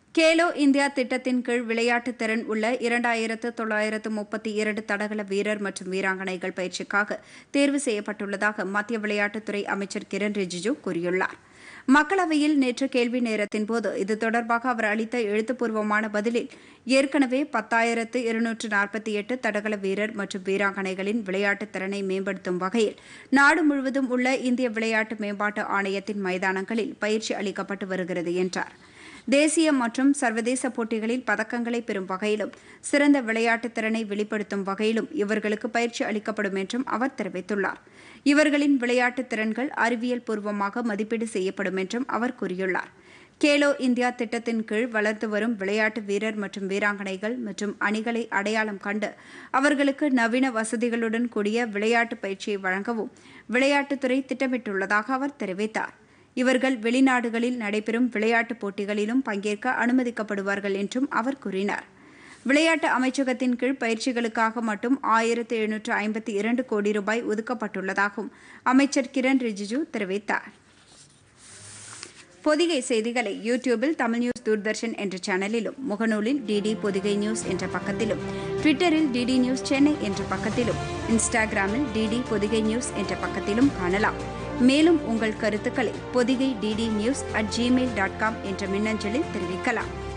Khelo India திட்டத்தின் கீழ் விளையாட்டு திறன் உள்ள இரண்டாயிரத்து தொள்ளாயிரத்து முப்பத்தி இரண்டு தடகள வீரர் மற்றும் வீராங்கனைகள் பயிற்சிக்காக தேர்வு செய்யப்பட்டுள்ளதாக மத்திய விளையாட்டுத்துறை அமைச்சர் கிரண் ரிஜிஜு கூறியுள்ளார் மக்களவையில் நேற்று கேள்வி நேரத்தின் போது இது தொடர்பாக அவர் அளித்த எழுத்துப்பூர்வமான பதிலில் ஏற்கனவே பத்தாயிரத்து இருநூற்று நாற்பத்தி எட்டு தடகள வீரர் மற்றும் வீராங்கனைகளின் விளையாட்டு திறனை மேம்படுத்தும் வகையில் நாடு முழுவதும் உள்ள இந்திய விளையாட்டு மேம்பாட்டு ஆணையத்தின் மைதானங்களில் பயிற்சி அளிக்கப்பட்டு வருகிறது என்றார் தேசிய மற்றும் சர்வதேச போட்டிகளில் பதக்கங்களை பெறும் வகையிலும் சிறந்த விளையாட்டு திறனை வெளிப்படுத்தும் வகையிலும் இவர்களுக்கு பயிற்சி அளிக்கப்படும் என்றும் அவர் தெரிவித்துள்ளார் இவர்களின் விளையாட்டு திறன்கள் அறிவியல் பூர்வமாக மதிப்பீடு செய்யப்படும் என்றும் அவர் கூறியுள்ளார் கேலோ இந்தியா திட்டத்தின் கீழ் வளர்த்து வரும் விளையாட்டு வீரர் மற்றும் வீராங்கனைகள் மற்றும் அணிகளை அடையாளம் கண்டு அவர்களுக்கு நவீன வசதிகளுடன் கூடிய விளையாட்டு பயிற்சியை வழங்கவும் விளையாட்டுத்துறை திட்டமிட்டுள்ளதாக அவர் தெரிவித்தார் இவர்கள் வெளிநாடுகளில் நடைபெறும் விளையாட்டுப் போட்டிகளிலும் பங்கேற்க அனுமதிக்கப்படுவார்கள் என்றும் அவர் கூறினார் விளையாட்டு அமைச்சகத்தின் கீழ் பயிற்சிகளுக்காக மட்டும் ஆயிரத்து எழுநூற்று ஐம்பத்தி இரண்டு கோடி ரூபாய் ஒதுக்கப்பட்டுள்ளதாகவும் அமைச்சர் கிரண் ரிஜிஜு தெரிவித்தார் பொதிகை செய்திகளை யூடியூபில் தமிழ் நியூஸ் தூர்தர்ஷன் என்ற சேனலிலும் முகநூலில் டிடி பொதிகை நியூஸ் என்ற பக்கத்திலும் ட்விட்டரில் டிடி நியூஸ் சென்னை என்ற பக்கத்திலும் இன்ஸ்டாகிராமில் டிடி பொதிகை நியூஸ் என்ற பக்கத்திலும் காணலாம் மேலும் உங்கள் கருத்துக்களை Podhigai DD news at Gmail dot com என்ற மின்னஞ்சலில் தெரிவிக்கலாம்